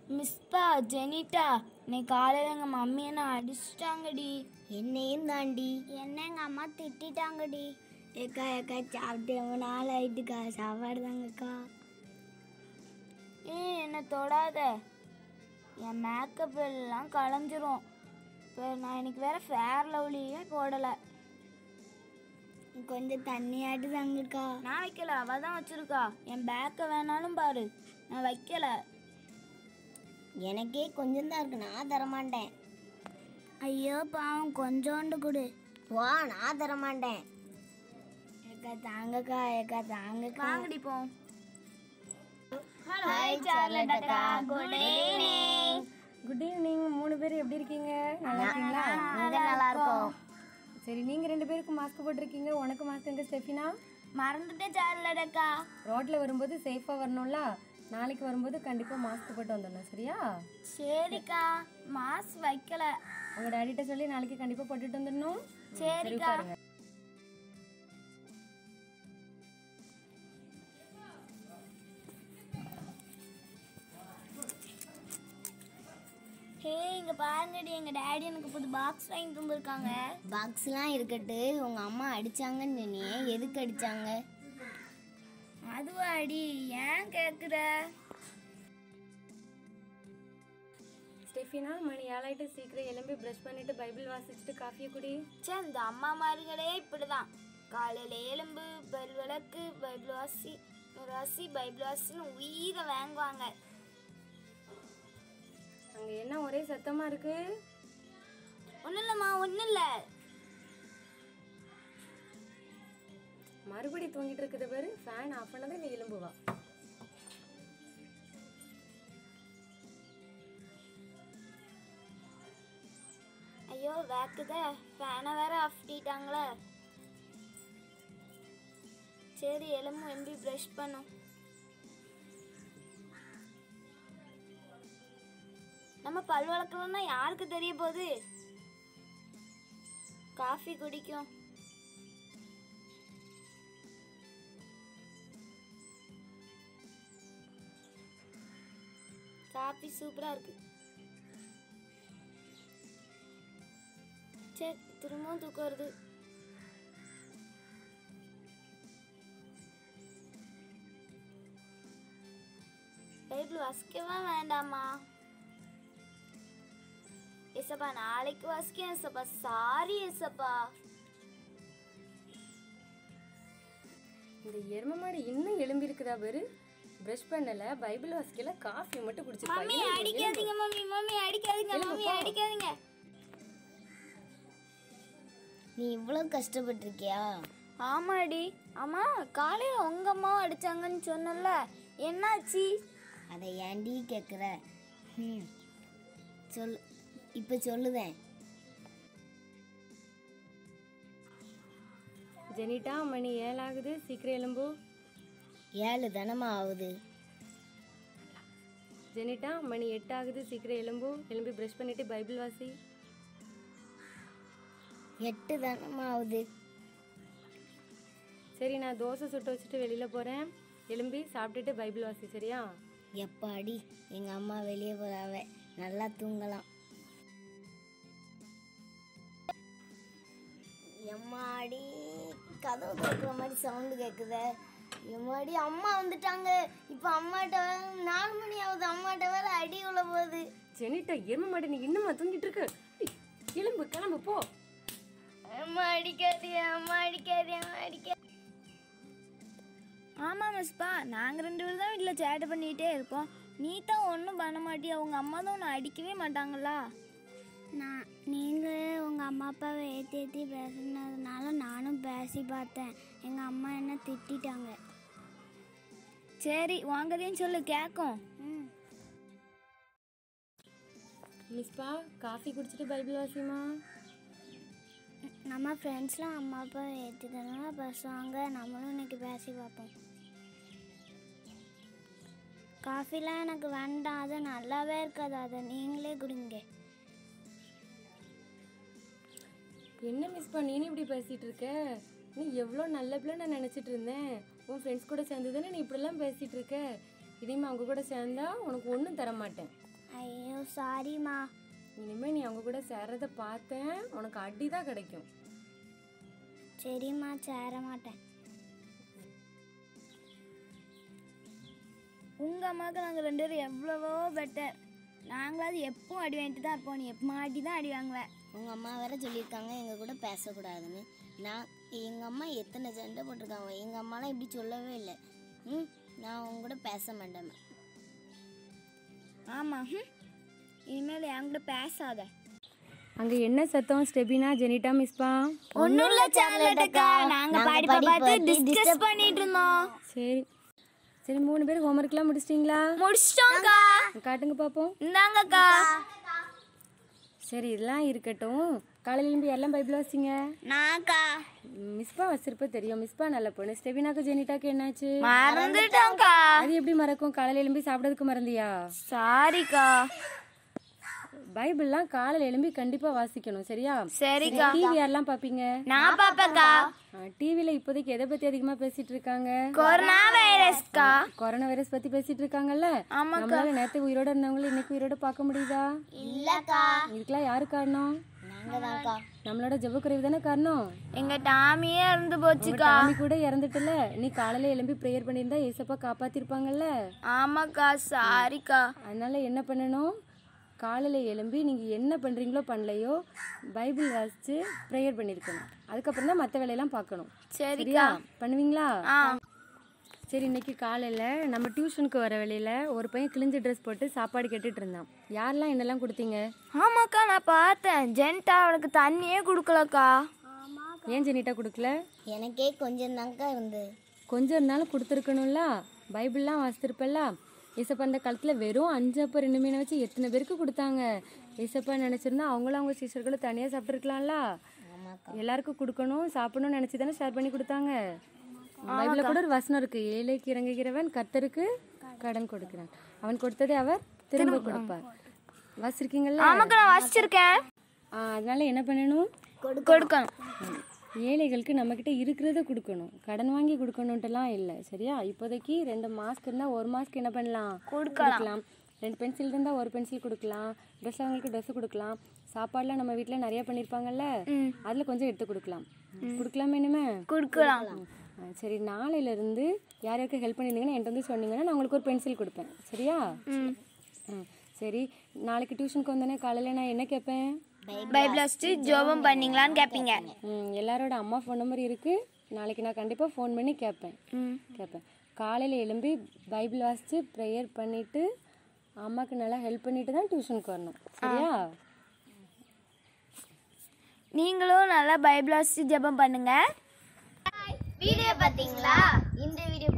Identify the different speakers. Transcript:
Speaker 1: மிஸ்பா ஜெனிட்டா இன்னைக்கு காலையில் எங்கள் மம்மி என்ன அடிச்சிட்டாங்கடி
Speaker 2: என்னையும் தாண்டி
Speaker 1: என்ன எங்கள் அம்மா திட்டிட்டாங்கடி
Speaker 2: ஏக்கா ஏக்கா சாப்பிட்டு எவ்வளோ நாள் ஆயிட்டுக்கா சாப்பாடு தாங்கக்கா
Speaker 1: ஏ என்னை தொடாத என் மேக்கப் எல்லாம் களைஞ்சிரும் இப்போ நான் இன்னைக்கு வேற ஃபேர் லவ்லியே போடலை
Speaker 2: கொஞ்சம் தண்ணியாட்டு தாங்கக்கா
Speaker 1: நான் வைக்கல அவ தான் வச்சிருக்கா என் பேக்கை வேணாலும் பாரு நான் வைக்கல
Speaker 2: எனக்கே கொஞ்சம் தான் இருக்கு நான் தரமாட்டேன்
Speaker 1: ஐயோ பாவம் கொஞ்சோண்டு கொடு
Speaker 2: வா நான் தரமாட்டேன் ஏக்கா தாங்கக்கா ஏக்கா தாங்கக்கா
Speaker 1: வாங்கடி போ
Speaker 2: ஹாய் சார்லட் அக்கா
Speaker 1: குட் ஈவினிங்
Speaker 3: குட் ஈவினிங் மூணு பேர் எப்படி இருக்கீங்க நல்லா இருக்கீங்களா
Speaker 2: இங்க நல்லா இருக்கும்
Speaker 3: சரி நீங்க ரெண்டு பேருக்கு மாஸ்க் போட்டிருக்கீங்க உனக்கு மாஸ்க் எங்க ஸ்டெஃபினா
Speaker 1: மறந்துட்டேன் சார்லடக்கா
Speaker 3: ரோட்ல வரும்போது சேஃபா வரணும்ல நாளைக்கு வரும்போது கண்டிப்பா மாஸ்க் போட்டு வந்துடணும் சரியா
Speaker 1: சரிக்கா மாஸ் வைக்கல
Speaker 3: உங்க டாடிட்ட சொல்லி நாளைக்கு கண்டிப்பா போட்டுட்டு வந்துடணும் சரி
Speaker 1: சரிக்கா
Speaker 3: உட்காருங்க
Speaker 1: ஹே இங்க பாருங்கடி எங்க டாடி எனக்கு புது பாக்ஸ் வாங்கி தந்திருக்காங்க
Speaker 2: பாக்ஸ்லாம் இருக்கட்டு உங்க அம்மா அடிச்சாங்கன்னு சொன்னியே எதுக்கு அடிச்சாங்க
Speaker 1: அதுவா அடி ஏன் கேக்குற
Speaker 3: ஸ்டெஃபினா மணி ஏழாயிட்டு சீக்கிரம் எழும்பி ப்ரஷ் பண்ணிட்டு பைபிள் வாசிச்சுட்டு காஃபியை குடி
Speaker 1: சே இந்த அம்மா மார்களே இப்படிதான் காலையில எலும்பு பல் விளக்கு பைபிள் வாசி வாசி பைபிள் வாசின்னு உயிரை வாங்குவாங்க
Speaker 3: அங்க என்ன ஒரே சத்தமா இருக்கு
Speaker 1: ஒன்றும் இல்லைம்மா ஒன்றும் இல்லை
Speaker 3: மறுபடி தூங்கிட்டு இருக்குது பாரு ஃபேன் ஆஃப் பண்ணதை நீ எலும்புவா
Speaker 1: ஐயோ வேக்குதே ஃபேனை வேற ஆஃப் பண்ணிட்டாங்களே சரி எலும்பு எம்பி ப்ரஷ் பண்ணும் நம்ம பல் வளர்க்கலன்னா யாருக்கு தெரிய போகுது காஃபி குடிக்கும் காஃபி சூப்பரா இருக்கு சரி திரும்பவும் தூக்கம் வருது பைபிள் வாசிக்கவா வேண்டாமா ஏசப்பா நாளைக்கு வாசிக்க ஏசப்பா சாரி ஏசப்பா
Speaker 3: இந்த எரும மாடு இன்னும் எலும்பி இருக்குதா பாரு ப்ரஷ் பண்ணல பைபிள் வாசிக்கல காஃபி மட்டும் குடிச்சிருக்கா
Speaker 1: மம்மி
Speaker 3: எலும்பு,
Speaker 1: அடிக்காதீங்க மம்மி மம்மி அடிக்காதீங்க
Speaker 3: எலும்பு,
Speaker 1: மம்மி
Speaker 3: போ.
Speaker 1: அடிக்காதீங்க
Speaker 2: நீ இவ்வளோ கஷ்டப்பட்டிருக்கியா
Speaker 1: ஆமாடி ஆமா காலையில உங்க அம்மா அடிச்சாங்கன்னு சொன்னல என்னாச்சு
Speaker 2: அதை ஏன்டி கேட்குற ம் சொல் இப்போ சொல்லுதேன்
Speaker 3: ஜெனிட்டா மணி ஏழாகுது சீக்கிரம் எலும்பு
Speaker 2: ஏழு தானமா ஆகுது
Speaker 3: ஜெனிட்டா மணி எட்டு ஆகுது சீக்கிரம் எலும்பு எலும்பி ப்ரஷ் பண்ணிட்டு பைபிள் வாசி
Speaker 2: எட்டு தானமா ஆகுது
Speaker 3: சரி நான் தோசை சுட்டு வச்சுட்டு வெளியில போறேன் எலும்பி சாப்பிட்டுட்டு பைபிள் வாசி சரியா
Speaker 2: எப்பாடி எங்கள் அம்மா வெளியே போகிறாவ நல்லா தூங்கலாம் எம்மாடி கதவு திறக்கிற மாதிரி சவுண்டு கேட்குதே எம்மாடி அம்மா வந்துட்டாங்க இப்போ அம்மாட்ட வேற நாலு மணி ஆகுது அம்மாட்ட வேற அடி உள்ள போகுது
Speaker 3: ஜெனிட்டா எரும மாடு நீ இன்னுமா தூங்கிட்டு இருக்க ஏய், எலும்பு கிளம்பு போ
Speaker 2: அம்மா அடிக்காது அம்மா அடிக்காது அம்மா அடிக்காது
Speaker 1: ஆமா மிஸ்பா நாங்க ரெண்டு பேரும் தான் வீட்டில் சேட்டை பண்ணிக்கிட்டே இருக்கோம் நீ தான் ஒன்றும் பண்ண மாட்டியா உங்க அம்மா தான் உன்னை அடிக்கவே மாட்டாங்களா
Speaker 4: நான் நீங்கள் உங்கள் அம்மா அப்பாவை ஏற்றி ஏற்றி பேசுனதுனால நானும் பேசி பார்த்தேன் எங்கள் அம்மா என்ன திட்டிட்டாங்க
Speaker 1: சரி வாங்கதையும் சொல்லு கேட்கும்
Speaker 4: ம்
Speaker 3: மிஸ்பா காஃபி குடிச்சிட்டு பைபிள் வாசிமா
Speaker 4: நம்ம ஃப்ரெண்ட்ஸ்லாம் அம்மா அப்பாவை ஏற்றி தானே பேசுவாங்க நம்மளும் இன்னைக்கு பேசி பார்ப்போம் காஃபிலாம் எனக்கு வேண்டாம் அது நல்லாவே இருக்காது அதை நீங்களே குடிங்க
Speaker 3: என்ன மிஸ்பா நீனு இப்படி பேசிட்டு இருக்க நீ எவ்வளோ நல்ல பிள்ளை நான் நினச்சிட்டு இருந்தேன் உன் ஃப்ரெண்ட்ஸ் கூட சேர்ந்து தானே நீ இப்படிலாம் பேசிட்டு இருக்க இனிமே அவங்க கூட சேர்ந்தா உனக்கு ஒன்றும் தர மாட்டேன்
Speaker 4: ஐயோ சாரிம்மா
Speaker 3: இனிமே நீ அவங்க கூட சேர்றத பார்த்தேன் உனக்கு அடி தான் கிடைக்கும்
Speaker 4: சரிம்மா சேர மாட்டேன்
Speaker 1: உங்கள் அம்மாவுக்கு நாங்கள் ரெண்டு பேரும் எவ்வளவோ பெட்டர் நாங்களாவது எப்பவும் அடி வாங்கிட்டு தான் இருப்போம் நீ எப்போ மாட்டி தான் அடி வாங்குவேன்
Speaker 2: உங்கள் அம்மா வேற சொல்லியிருக்காங்க எங்கள் கூட பேசக்கூடாதுன்னு நான் எங்கள் அம்மா எத்தனை சண்டை போட்டிருக்காங்க எங்கள் அம்மாலாம் இப்படி சொல்லவே இல்லை ம் நான் அவங்க கூட பேச மாட்டேன்
Speaker 1: ஆமாம் இனிமேல் என் கூட பேசாத
Speaker 3: அங்க என்ன சத்தம் ஸ்டெபினா ஜெனிட்டா மிஸ்பா
Speaker 1: ஒன்றும் இல்லை சாக்லேட்டக்கா நாங்கள் படிப்பை பார்த்து டிஸ்கஸ் பண்ணிட்டு இருந்தோம்
Speaker 3: சரி சரி மூணு பேர் ஹோம்ஒர்க்லாம் முடிச்சிட்டிங்களா
Speaker 1: முடிச்சிட்டோம்க்கா
Speaker 3: காட்டுங்க பார்ப்போம்
Speaker 1: இந்தாங்கக்கா
Speaker 3: சரி இதெல்லாம் இருக்கட்டும் காலையில எழும்பி எல்லாம் பைபிள் வாசிங்க
Speaker 1: நான்க்கா
Speaker 3: மிஸ்பா வச்சிருப்ப தெரியும் மிஸ்பா நல்ல பொண்ணு ஸ்டெபினாக்கு ஜெனிட்டாக்கு என்னாச்சு
Speaker 1: மறந்துட்டோம்க்கா
Speaker 3: அது எப்படி மறக்கும் காலையில எழும்பி சாப்பிடறதுக்கு மறந்தியா
Speaker 1: சாரிக்கா
Speaker 3: பைபிள்லாம் காலையில எழும்பி கண்டிப்பா வாசிக்கணும் சரியா
Speaker 1: சரிக்கா
Speaker 3: டிவி யாரெல்லாம் பாப்பீங்க
Speaker 1: நான் பாப்பேக்கா
Speaker 3: டிவில இப்போதைக்கு எதை பத்தி அதிகமா பேசிட்டு இருக்காங்க
Speaker 1: கொரோனா வைரஸ்க்கா
Speaker 3: கொரோனா வைரஸ் பத்தி பேசிட்டு இருக்காங்கல்ல நம்மளால நேத்து உயிரோட இருந்தவங்கள இன்னைக்கு உயிரோட பார்க்க முடியுதா
Speaker 2: இல்லைக்கா
Speaker 3: இதுக்கெல்லாம் யாரு காரணம்
Speaker 2: நாங்கள் தான்க்கா
Speaker 3: நம்மளோட ஜெபக்குறைவு தானே காரணம்
Speaker 1: எங்க டாமியே இறந்து
Speaker 3: உங்க
Speaker 1: போச்சுக்கா
Speaker 3: டாமி கூட இறந்துட்டுல நீ காலையில எழும்பி ப்ரேயர் பண்ணியிருந்தா ஏசப்பா காப்பாத்திருப்பாங்கல்ல
Speaker 1: ஆமாக்கா சாரிக்கா
Speaker 3: அதனால என்ன பண்ணணும் காலையில எழும்பி நீங்க என்ன பண்றீங்களோ பண்ணலையோ பைபிள் வாசிச்சு ப்ரேயர் பண்ணிருக்கணும் அதுக்கப்புறம் தான் மற்ற வேலையெல்லாம் பார்க்கணும் சரியா பண்ணுவீங்களா
Speaker 1: ஆ
Speaker 3: சரி இன்னைக்கு காலையில நம்ம டியூஷனுக்கு வர வேலையில ஒரு பையன் கிழிஞ்ச ட்ரெஸ் போட்டு சாப்பாடு கேட்டுட்டு இருந்தான் யாரெல்லாம் என்னெல்லாம் கொடுத்தீங்க
Speaker 1: ஆமாக்கா நான் பார்த்தேன் ஜென்டா அவனுக்கு தண்ணியே கொடுக்கலக்கா
Speaker 3: ஏன் ஜெனிட்டா கொடுக்கல
Speaker 2: எனக்கே கொஞ்சம் தாங்க்கா இருந்து
Speaker 3: கொஞ்சம் இருந்தாலும் கொடுத்துருக்கணும்ல பைபிள்லாம் வாசித்திருப்பல்ல ஏசப்பா அந்த காலத்தில் வெறும் அஞ்சு அப்போ ரெண்டு மீனை வச்சு எத்தனை பேருக்கு கொடுத்தாங்க ஏசப்பா நினச்சிருந்தா அவங்களும் அவங்க சிஸ்டர்களும் தனியாக சாப்பிட்ருக்கலாம்ல எல்லாருக்கும் கொடுக்கணும் சாப்பிடணும்னு நினச்சி தானே ஷேர் பண்ணி கொடுத்தாங்க பைபிளில் கூட ஒரு வசனம் இருக்கு ஏழைக்கு இறங்குகிறவன் கர்த்தருக்கு கடன் கொடுக்கிறான் அவன் கொடுத்ததை அவர் திரும்ப கொடுப்பார் வாசிருக்கீங்கல்ல
Speaker 1: ஆமாக்கா நான் வாசிச்சிருக்கேன்
Speaker 3: ஆ, அதனால என்ன பண்ணணும்
Speaker 1: கொடுக்கணும்
Speaker 3: ம். ஏழைகளுக்கு நம்மக்கிட்ட இருக்கிறத கொடுக்கணும் கடன் வாங்கி கொடுக்கணுன்ட்டுலாம் இல்லை சரியா இப்போதைக்கு ரெண்டு மாஸ்க் இருந்தால் ஒரு மாஸ்க் என்ன பண்ணலாம் கொடுக்கலாம் ரெண்டு பென்சில் இருந்தால் ஒரு பென்சில் கொடுக்கலாம் ட்ரெஸ் அவங்களுக்கு ட்ரெஸ் கொடுக்கலாம் சாப்பாடுலாம் நம்ம வீட்டில் நிறைய பண்ணியிருப்பாங்கல்ல அதில் கொஞ்சம் எடுத்து கொடுக்கலாம் கொடுக்கலாமா இனிமே
Speaker 1: கொடுக்கலாம்
Speaker 3: ஆ, சரி நாளையிலேருந்து யார் யாருக்கு ஹெல்ப் பண்ணியிருந்தீங்கன்னா என்கிட்ட வந்து சொன்னீங்கன்னா நான் உங்களுக்கு ஒரு பென்சில் கொடுப்பேன் சரியா ம் சரி நாளைக்கு டியூஷனுக்கு வந்தோடனே காலையில் நான் என்ன கேட்பேன்
Speaker 1: பைபிள் வச்சுட்டு ஜோபம் பண்ணீங்களான்னு கேட்பீங்க
Speaker 3: ம், எல்லாரோட அம்மா ஃபோன் நம்பர் இருக்குது நாளைக்கு நான் கண்டிப்பாக ஃபோன் பண்ணி கேட்பேன் கேட்பேன் காலையில் எழும்பி பைபிள் வாசித்து ப்ரேயர் பண்ணிவிட்டு அம்மாவுக்கு நல்லா ஹெல்ப் பண்ணிட்டு தான் டியூஷனுக்கு வரணும் சரியா
Speaker 1: நீங்களும் நல்லா பைபிள் வாசிச்சு ஜெபம் பண்ணுங்க
Speaker 2: வீடியோ பார்த்தீங்களா இந்த வீடியோ